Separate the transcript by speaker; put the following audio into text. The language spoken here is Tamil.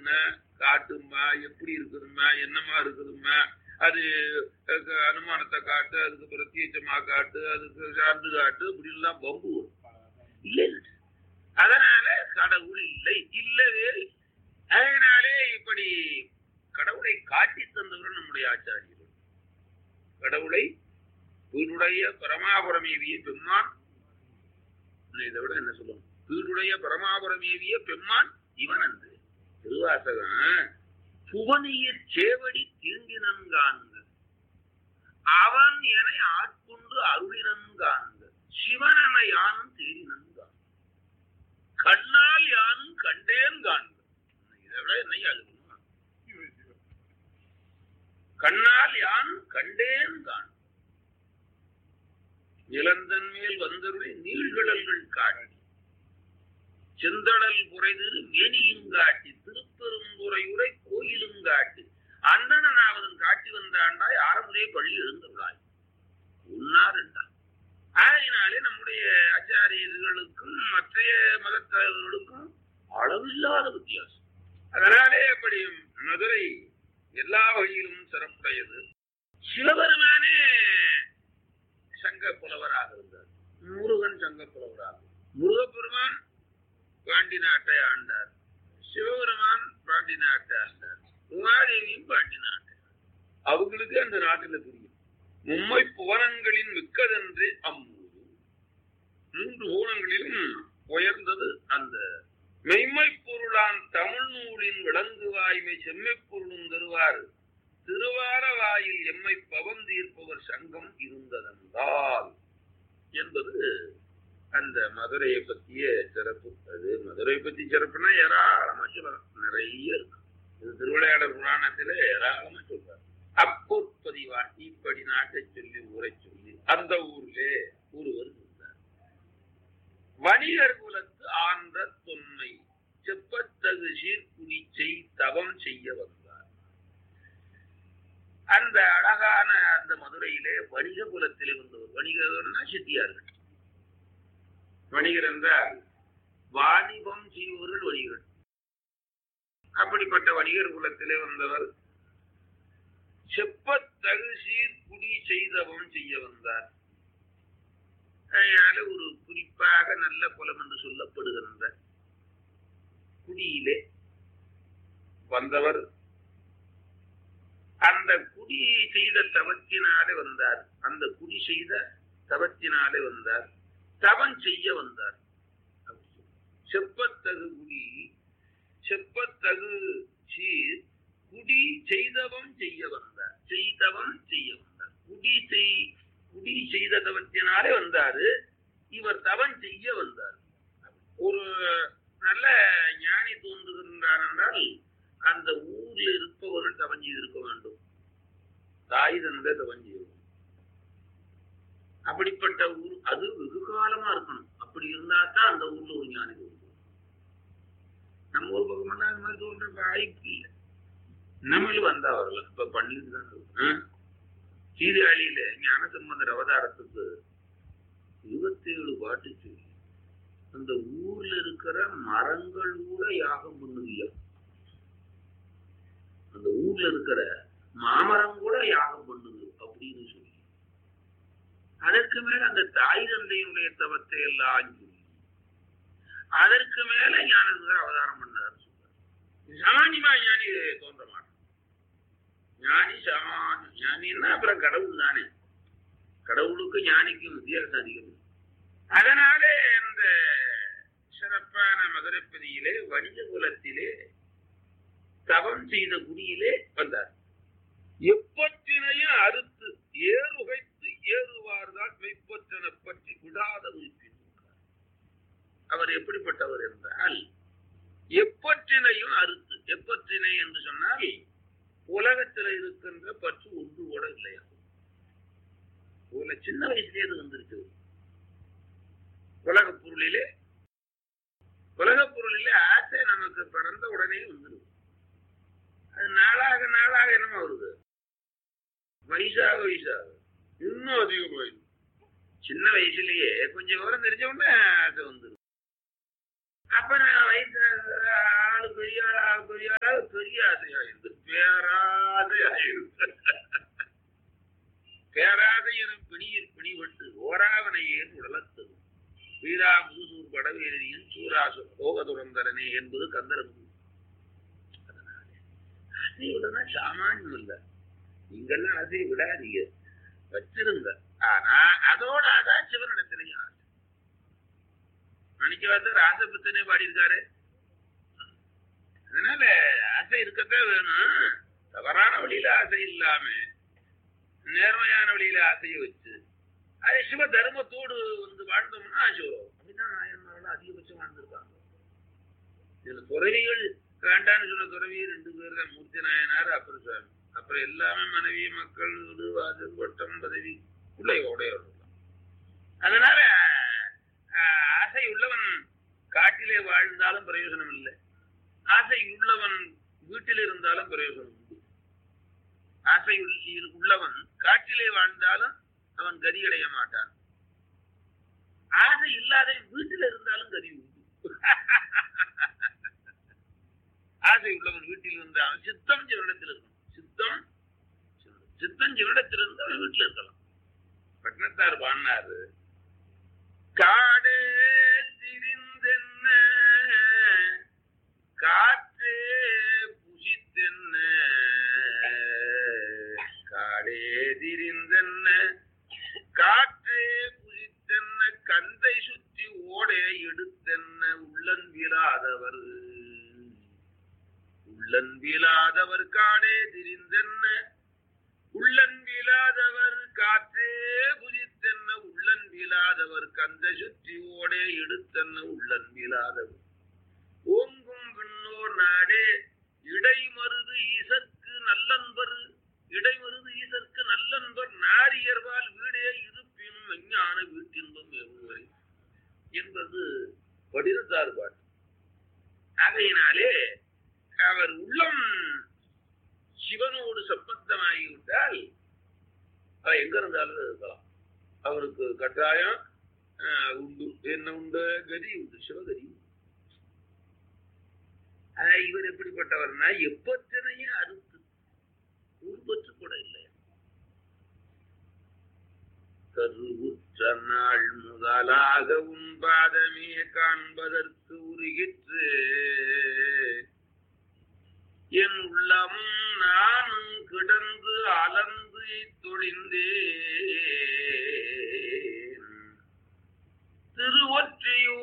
Speaker 1: என்ன காட்டுமா எப்படி இருக்குதுமா என்னமா இருக்குதுமா அது அதுக்கு அனுமானத்தை காட்டு அதுக்கு பிரத்யேகமா காட்டு அதுக்கு சார்ந்து காட்டு இப்படி எல்லாம் பம்பு வரும். இல்லை இல்லை. அதனால கடவுள் இல்லை இல்லவே இல்லை. அதனாலே இப்படி கடவுளை காட்டி தந்தவர் நம்முடைய ஆச்சாரியர்கள் கடவுளை வீடுடைய பரமாபுரமேவிய பெம்மான் இதை விட என்ன சொல்லணும் வீடுடைய பரமாபுரமேவிய பெம்மான் இவன் அன்று திருவாசகம் புவனியர் சேவடி தீண்டினன்காண்க அவன் என ஆட்கொண்டு அருளினன்காண்க சிவனென யானும் தேடினன்கான் கண்ணால் யானும் கண்டேன் காண்க இதை விட என்னையா அது கண்ணால் யான் கண்டேன் காண் நிலந்தன் மேல் வந்தருளை நீழ்கடல்கள் காட்டி செந்தடல் புரைதிரு மேனியும் காட்டி திருப்பெருந்துறையுரை கோயிலும் காட்டி அந்தனாவதன் காட்டி வந்தாண்டாய் ஆரம்பரே பள்ளி எழுந்துள்ளாய் உன்னார் என்றான் ஆகையினாலே நம்முடைய ஆச்சாரியர்களுக்கும் மற்றைய மதத்தவர்களுக்கும் அளவில்லாத வித்தியாசம் அதனாலே அப்படி மதுரை எல்லா வகையிலும் சிறப்புடையது சிவபெருமானே சங்க புலவராக இருந்தார் முருகன் சங்க புலவராக முருகப்பெருமான் பாண்டி நாட்டை ஆண்டார் சிவபெருமான் பாண்டி நாட்டை ஆண்டார் உமாதேவியும் பாண்டி நாட்டை ஆண்டார். அவங்களுக்கு அந்த நாட்டில் தெரியும் மும்மை புவனங்களின் மிக்கதென்று அம்மூரு மூன்று ஊனங்களிலும் உயர்ந்தது அந்த மெய்மை பொருளான் தமிழ் நூலின் விளங்கு வாய்மை செம்மை பொருளும் தருவார் திருவார வாயில் எம்மை பவந்தீர்ப்பவர் சங்கம் இருந்ததென்றால் என்பது அந்த மதுரையை பற்றிய சிறப்பு அது மதுரை பத்தி சிறப்புனா ஏராளமா சொல்லலாம் நிறைய இருக்கு இது திருவிளையாடல் புராணத்தில ஏராளமா சொல்றாரு அப்பொற்பதிவா இப்படி நாட்டை சொல்லி ஊரை சொல்லி அந்த ஊர்லே ஒருவர் இருந்தார் வணிகர் குலத்து ஆண்ட தொன்மை செப்பத்தகு சீர்குடி செய் தவம் செய்ய வந்தார் அந்த அழகான அந்த மதுரையிலே வணிக குலத்திலே வந்தவர் வணிகர்னா செட்டியார்கள் வணிகர் என்றால் வாணிபம் செய்பவர்கள் வணிகர் அப்படிப்பட்ட வணிகர் குலத்திலே வந்தவர் செப்பத்தகு சீர்குடி செய்தவம் செய்ய வந்தார் அதனால ஒரு குறிப்பாக நல்ல குலம் என்று சொல்லப்படுகின்ற குடியிலே வந்தவர் அந்த குடி செய்த தவத்தினாலே வந்தார் அந்த குடி செய்த தவத்தினாலே வந்தார் தவம் செய்ய வந்தார் செப்பத்தகு குடி செப்பத்தகு சீர் குடி செய்தவம் செய்ய வந்தார் செய்தவம் செய்ய வந்தார் குடி செய் குடி செய்த தவத்தினாலே வந்தாரு இவர் தவம் செய்ய வந்தார் ஒரு நல்ல ஞானி தோன்றுகின்றார் என்றால் அந்த ஊரில் இருப்பவர்கள் தவம் செய்திருக்க வேண்டும் தாய் தந்தை தவம் செய்யணும் அப்படிப்பட்ட ஊர் அது வெகு காலமா இருக்கணும் அப்படி இருந்தா தான் அந்த ஊர்ல ஒரு ஞானி தோன்றும் நம்ம ஊர் பக்கம் அது மாதிரி தோன்ற வாய்ப்பு இல்லை நம்மளும் வந்தா வரல இப்ப பண்ணிட்டு தான் இருக்கோம். சீர்காழியில ஞானசம்பந்தர் அவதாரத்துக்கு இருபத்தேழு பாட்டு சொல்லி அந்த ஊர்ல இருக்கிற மரங்கள் கூட யாகம் பண்ணுவியா அந்த ஊர்ல இருக்கிற மாமரம் கூட யாகம் பண்ணுது அப்படின்னு சொல்லி அதற்கு மேல அந்த தாய் தந்தையினுடைய தவத்தை எல்லாம் சொல்லி அதற்கு மேல ஞானசுந்தர் அவதாரம் பண்ணார் சொல்றார் சாமானியமா ஞானி தோன்ற மாட்டான் ஞானி சாமான் ஞானின்னா அப்புறம் கடவுள் தானே கடவுளுக்கு ஞானிக்கும் வித்தியாசம் அதிகம் அதனாலே இந்த சிறப்பான மதுரைப்பதியிலே வணிக குலத்திலே தவம் செய்த குடியிலே வந்தார் எப்பற்றினையும் அறுத்து ஏறுகைத்து ஏறுவார்தான் மெய்ப்பற்றனை பற்றி விடாத உயிர்ப்பினார் அவர் எப்படிப்பட்டவர் என்றால் எப்பற்றினையும் அறுத்து எப்பற்றினை என்று சொன்னால் உலகத்தில் இருக்கின்ற பற்று ஒன்று கூட இல்லையா உல சின்ன வயசுலேயே அது வந்துருச்சு உலக பொருளிலே உலக பொருளிலே ஆசை நமக்கு பிறந்த உடனே வந்துடும் அது நாளாக நாளாக என்னமா வருது வயசாக வயசாக இன்னும் அதிகமாயிடும் சின்ன வயசுலயே கொஞ்சம் விவரம் தெரிஞ்ச உடனே ஆசை வந்துடும் அப்ப நான் வயசு ஆளு பெரிய ஆளா பெரிய ஆளா பெரிய ஆசையாயிருது பேராசையாயிருது பேராசை எனும் பிணியில் பிணிபட்டு ஓராவனையேன் உடலத்தது வீரா முதுசூர் படவேரியின் சூராசு போக துறந்தரனே என்பது கந்தரம்பு அதனாலே ஆசையுடனே சாமானியம் இல்ல நீங்கெல்லாம் ஆசையை விடாதீங்க வச்சிருங்க ஆனா அதோட அதான் சிவனிடத்திலேயும் ஆசை மணிக்கவாசர் ஆசை பத்தனே பாடியிருக்காரு அதனால ஆசை இருக்கத்தான் வேணும் தவறான வழியில ஆசை இல்லாம நேர்மையான வழியில ஆசையை வச்சு அது சிவ தர்மத்தோடு வந்து வாழ்ந்தோம்னா ஆசை வரும் அப்படிதான் நாயன்மார்கள் அதிகபட்சம் வாழ்ந்திருக்காங்க இதுல துறவிகள் வேண்டான்னு சொன்ன துறவி ரெண்டு பேர் தான் மூர்த்தி நாயனார் அப்புறம் சுவாமி அப்புறம் எல்லாமே மனைவி மக்கள் வீடு வாசல் வட்டம் பதவி உடையோடையோடு அதனால ஆஹ், ஆசை உள்ளவன் காட்டிலே வாழ்ந்தாலும் பிரயோஜனம் இல்லை ஆசை உள்ளவன் வீட்டில் இருந்தாலும் பிரயோஜனம் உண்டு ஆசை உள்ள- உள்ளவன் காட்டிலே வாழ்ந்தாலும் அவன் கதி அடைய மாட்டான் ஆசை இல்லாத வீட்டில் இருந்தாலும் கதி உண்டு ஆசை உள்ளவன் வீட்டில் இருந்தாலும் சித்தம் சிவனிடத்தில் இருக்கணும் சித்தம் சிவனிடம். சித்தம் சிவனிடத்தில் இருந்து அவன் வீட்டில் இருக்கலாம் பட்டினத்தார் பாடினாரு காடே திரிந்தென்ன காற்றே புசித்தென்ன காடே திரிந்தென்ன காற்றே புசித்தென்ன கந்தை சுற்றி ஓடே எடுத்தென்ன உள்ளன் வீழாதவர் உள்ளன் வீழாதவர் காடே திரிந்தென்ன உள்ளன் வீழாதவர் காற்றே புதித்தென்ன உள்ளன் வீழாதவர் கந்த சுற்றி ஓடே எடுத்தென்ன உள்ளன் வீழாதவர் ஓங்கும் விண்ணோர் நாடே இடைமருது ஈசற்கு நல்லன்பர் இடைமருது ஈசற்கு நல்லன்பர் நாரியர்வால் வீடே இருப்பினும் மெஞ்ஞான வீட்டின்பம் எவ்வளவு என்பது படிரத்தார் பாட்டு ஆகையினாலே அவர் உள்ளம் சிவனோடு சம்பந்தமாகிவிட்டால் அவர் எங்க இருந்தாலும் இருக்கலாம் அவருக்கு கட்டாயம் ஆஹ், உண்டு என்ன உண்டு கதி உண்டு சிவகதி உண்டு. ஆனா இவர் எப்படிப்பட்டவர்னா எப்பத்தனையும் அறுத்து உருவற்று கூட இல்லை கருவுற்ற நாள் முதலாக உன் பாதமே காண்பதற்கு உருகிற்று என் உள்ளமும் நானும் கிடந்து அலந்து தொழிந்தேன் திருவொற்றியூர்